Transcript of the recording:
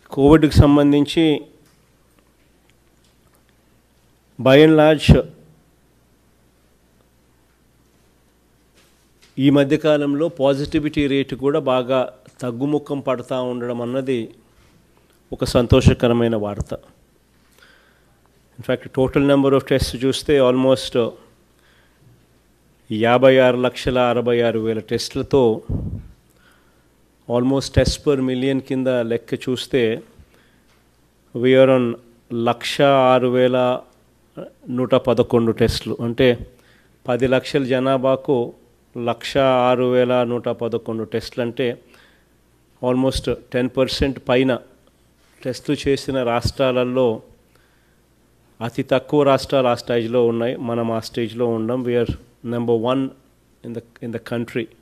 కోవిడ్కి సంబంధించి by and large ఈ మధ్యకాలంలో పాజిటివిటీ రేటు కూడా బాగా తగ్గుముఖం పడతా ఉండడం అన్నది ఒక సంతోషకరమైన వార్త in fact total number of test చూస్తే ఆల్మోస్ట్ యాభై ఆరు లక్షల అరవై ఆరు వేల టెస్టులతో ఆల్మోస్ట్ టెస్ట్ పర్ మిలియన్ కింద లెక్క చూస్తే వీఆర్ ఆన్ లక్ష ఆరు వేల నూట పదకొండు టెస్టులు అంటే పది లక్షల జనాభాకు లక్ష ఆరు వేల నూట పదకొండు టెస్టులు అంటే ఆల్మోస్ట్ టెన్ పర్సెంట్ పైన టెస్టులు చేసిన రాష్ట్రాలలో అతి తక్కువ రాష్ట్రాలు ఆ స్టేజ్లో ఉన్నాయి మనం ఆ స్టేజ్లో ఉండం we are number one in the in the country